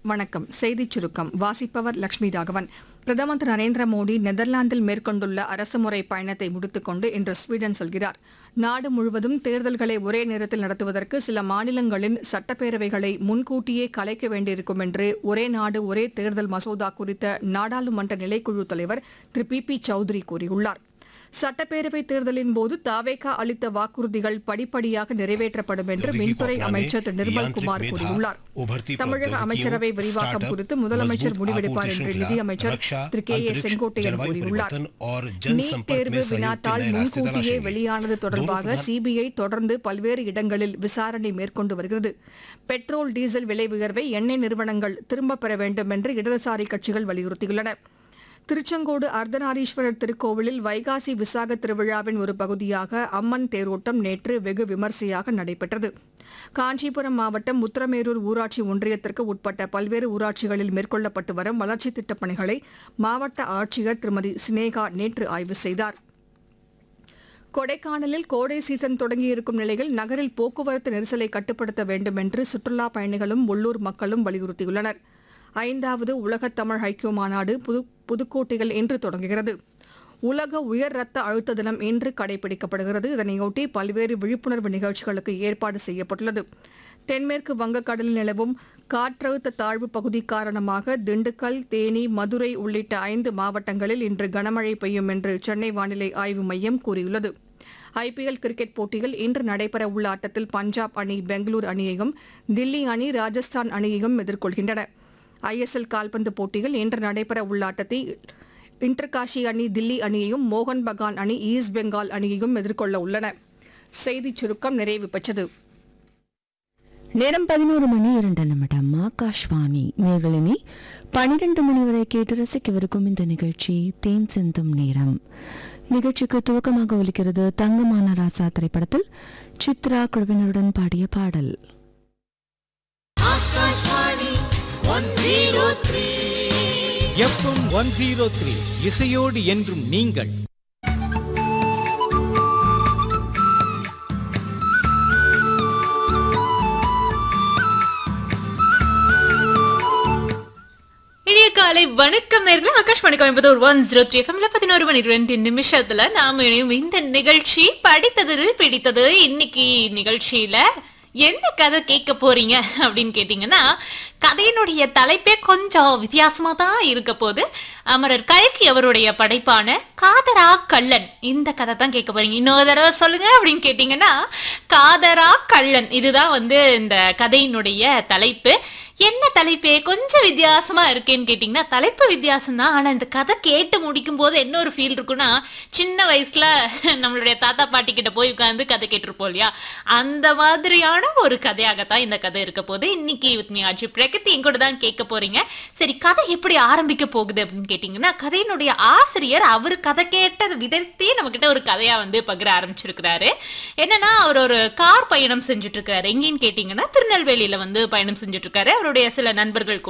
வணக்கம் செய்திச் சுருக்கம் வாசிப்பவர் லட்சுமி ராகவன் பிரதமர் திரு நரேந்திர மோடி நெதர்லாந்தில் மேற்கொண்டுள்ள அரசுமுறை பயணத்தை முடித்துக்கொண்டு இன்று ஸ்வீடன் செல்கிறார் நாடு முழுவதும் தேர்தல்களை ஒரே நேரத்தில் நடத்துவதற்கு சில மாநிலங்களின் சட்டப்பேரவைகளை முன்கூட்டியே கலைக்க வேண்டியிருக்கும் என்று ஒரே நாடு ஒரே தேர்தல் மசோதா குறித்த நாடாளுமன்ற நிலைக்குழு தலைவர் திரு பி பி சௌத்ரி கூறியுள்ளார் சட்டப்பேரவைத் தேர்தலின் போது தாவேகா அளித்த வாக்குறுதிகள் படிப்படியாக நிறைவேற்றப்படும் என்று மின்துறை அமைச்சர் திரு நிர்மல்குமார் கூறியுள்ளார் தமிழக அமைச்சரவை விரிவாக்கம் குறித்து முதலமைச்சர் முடிவெடுப்பார் என்று நிதியமைச்சர் திரு கே ஏ செங்கோட்டையன் கூறியுள்ளார் நீட் தேர்வு வினாத்தால் முன்கூட்டியே வெளியானது தொடர்பாக சிபிஐ தொடர்ந்து பல்வேறு இடங்களில் விசாரணை மேற்கொண்டு வருகிறது பெட்ரோல் டீசல் விலை உயர்வை எண்ணெய் நிறுவனங்கள் திரும்பப் பெற வேண்டும் என்று இடதுசாரி கட்சிகள் வலியுறுத்தியுள்ளன திருச்செங்கோடு அர்த்தநாரீஸ்வரர் திருக்கோவிலில் வைகாசி விசாக திருவிழாவின் ஒரு பகுதியாக அம்மன் தேரோட்டம் நேற்று வெகு விமரிசையாக நடைபெற்றது காஞ்சிபுரம் மாவட்டம் உத்தரமேரூர் ஊராட்சி ஒன்றியத்திற்கு உட்பட்ட பல்வேறு ஊராட்சிகளில் மேற்கொள்ளப்பட்டு வரும் வளர்ச்சித் திட்டப் பணிகளை மாவட்ட ஆட்சியர் திருமதி சினேகா நேற்று ஆய்வு செய்தார் கொடைக்கானலில் கோடை சீசன் தொடங்கியிருக்கும் நிலையில் நகரில் போக்குவரத்து நெரிசலை கட்டுப்படுத்த வேண்டும் என்று சுற்றுலா பயணிகளும் உள்ளூர் மக்களும் வலியுறுத்தியுள்ளனர் ஐந்தாவது உலகத் தமிழ் ஐக்கிய மாநாடு புது புதுக்கோட்டையில் இன்று தொடங்குகிறது உலக உயர் ரத்த அழுத்த தினம் இன்று கடைபிடிக்கப்படுகிறது இதனையொட்டி பல்வேறு விழிப்புணர்வு நிகழ்ச்சிகளுக்கு ஏற்பாடு செய்யப்பட்டுள்ளது தென்மேற்கு வங்கக்கடலில் நிலவும் காற்றழுத்த தாழ்வு பகுதி காரணமாக திண்டுக்கல் தேனி மதுரை உள்ளிட்ட ஐந்து மாவட்டங்களில் இன்று கனமழை பெய்யும் என்று சென்னை வானிலை ஆய்வு மையம் கூறியுள்ளது ஐபிஎல் கிரிக்கெட் போட்டியில் இன்று நடைபெறவுள்ள ஆட்டத்தில் பஞ்சாப் அணி பெங்களூரு அணியையும் தில்லி அணி ராஜஸ்தான் அணியையும் எதிர்கொள்கின்றன ஐஎஸ்எல் கால்பந்து போட்டியில் இன்று நடைபெற உள்ள ஆட்டத்தில் இன்டர்காஷி அணி தில்லி அணியையும் மோகன் பகான் அணி ஈஸ்ட் பெங்கால் அணியையும் எதிர்கொள்ள உள்ளன செய்திச் சுருக்கம் நிறைவு பெற்றது நேரம் பதினோரு மணி இரண்டு நிமிடம் ஆகாஷ்வாணி நேர்களினி பனிரெண்டு மணி வரை கேட்டு ரசிக்கவிருக்கும் இந்த நிகழ்ச்சி தேன் சிந்தும் நேரம் நிகழ்ச்சிக்கு துவக்கமாக ஒலிக்கிறது தங்கமான ராசா திரைப்படத்தில் சித்ரா குழுவினருடன் பாடிய பாடல் எஃப்எம் ஒன் ஜீரோ த்ரீ இசையோடு என்றும் நீங்கள் இனிய காலை வணக்கம் நேரில் Akashvani Coimbatore one zero three எஃப்எம்ல பதினோரு மணி ரெண்டு நிமிஷத்துல நாம இணையும் இந்த நிகழ்ச்சி படித்ததில் பிடித்தது இன்னைக்கு நிகழ்ச்சியில எந்த கதை கேட்க போறீங்க அப்படின்னு கேட்டீங்கன்னா கதையினுடைய தலைப்பே கொஞ்சம் வித்தியாசமா தான் இருக்க போது அமரர் கல்கி அவருடைய படைப்பான காதரா கள்ளன் இந்த கதை தான் கேட்க போறீங்க இன்னொரு தடவை சொல்லுங்க அப்படின்னு கேட்டீங்கன்னா காதரா கள்ளன் இதுதான் வந்து இந்த கதையினுடைய தலைப்பு என்ன தலைப்பே கொஞ்சம் வித்தியாசமா இருக்கேன்னு கேட்டிங்கன்னா தலைப்பு வித்தியாசம் தான் ஆனால் இந்த கதை கேட்டு முடிக்கும் போது என்ன ஒரு ஃபீல் இருக்குன்னா சின்ன வயசுல நம்மளுடைய தாத்தா பாட்டி கிட்ட போய் உட்காந்து கதை கேட்டிருப்போம் இல்லையா அந்த மாதிரியான ஒரு கதையாகத்தான் இந்த கதை இருக்க போது இன்னைக்கு வித் மீ ஆச்சு பிரகதி எங்கூட தான் கேட்க போறீங்க சரி கதை எப்படி ஆரம்பிக்க போகுது அப்படின்னு கேட்டிங்கன்னா கதையினுடைய ஆசிரியர் அவர் கதை கேட்ட விதத்தையே நம்மக்கிட்ட ஒரு கதையா வந்து பகிர ஆரம்பிச்சிருக்கிறாரு என்னன்னா அவர் ஒரு கார் பயணம் செஞ்சுட்டு இருக்காரு எங்கேன்னு கேட்டிங்கன்னா திருநெல்வேலியில வந்து பயணம் செஞ்சுட்டு இருக்காரு அவருடைய சில நண்பர்கள் கூட